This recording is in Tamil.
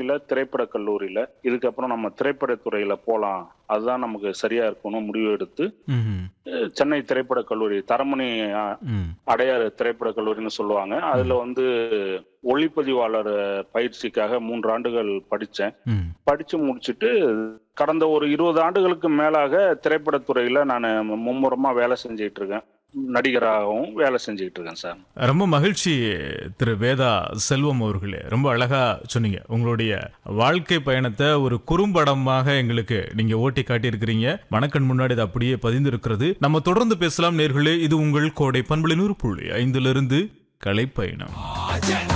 சென்னையில திரைப்பட கல்லூரியில இதுக்கப்புறம் நம்ம திரைப்படத்துறையில போலாம் அதுதான் நமக்கு சரியா இருக்கணும் முடிவு எடுத்து ம்ஹும். அஹ், சென்னை திரைப்பட கல்லூரி தரமணி அஹ், ம். அடையாறு திரைப்பட கல்லூரின்னு சொல்லுவாங்க அதுல வந்து ஒளிப்பதிவாளர் பயிற்சிக்காக மூன்று ஆண்டுகள் படிச்சேன் ம். படிச்சு முடிச்சுட்டு கடந்த ஒரு இருபது ஆண்டுகளுக்கு மேலாக திரைப்படத்துறையில நான் மும்முரமா வேலை செஞ்சுட்டு இருக்கேன் நடிகராகவும் வேலை செஞ்சுட்டு இருக்கேன் சார் ரொம்ப மகிழ்ச்சி திரு வேதா செல்வம் அவர்களே ரொம்ப அழகா சொன்னீங்க உங்களுடைய வாழ்க்கை பயணத்தை ஒரு குறும்படமாக எங்களுக்கு நீங்க ஓட்டி காட்டியிருக்கிறீங்க மணக்கண் முன்னாடி இது அப்படியே பதிந்திருக்கிறது நம்ம தொடர்ந்து பேசலாம் நேர்களே இது உங்கள் கோடை பண்புலின் ஒரு புள்ளி ஐந்திலிருந்து கலைப்பயணம்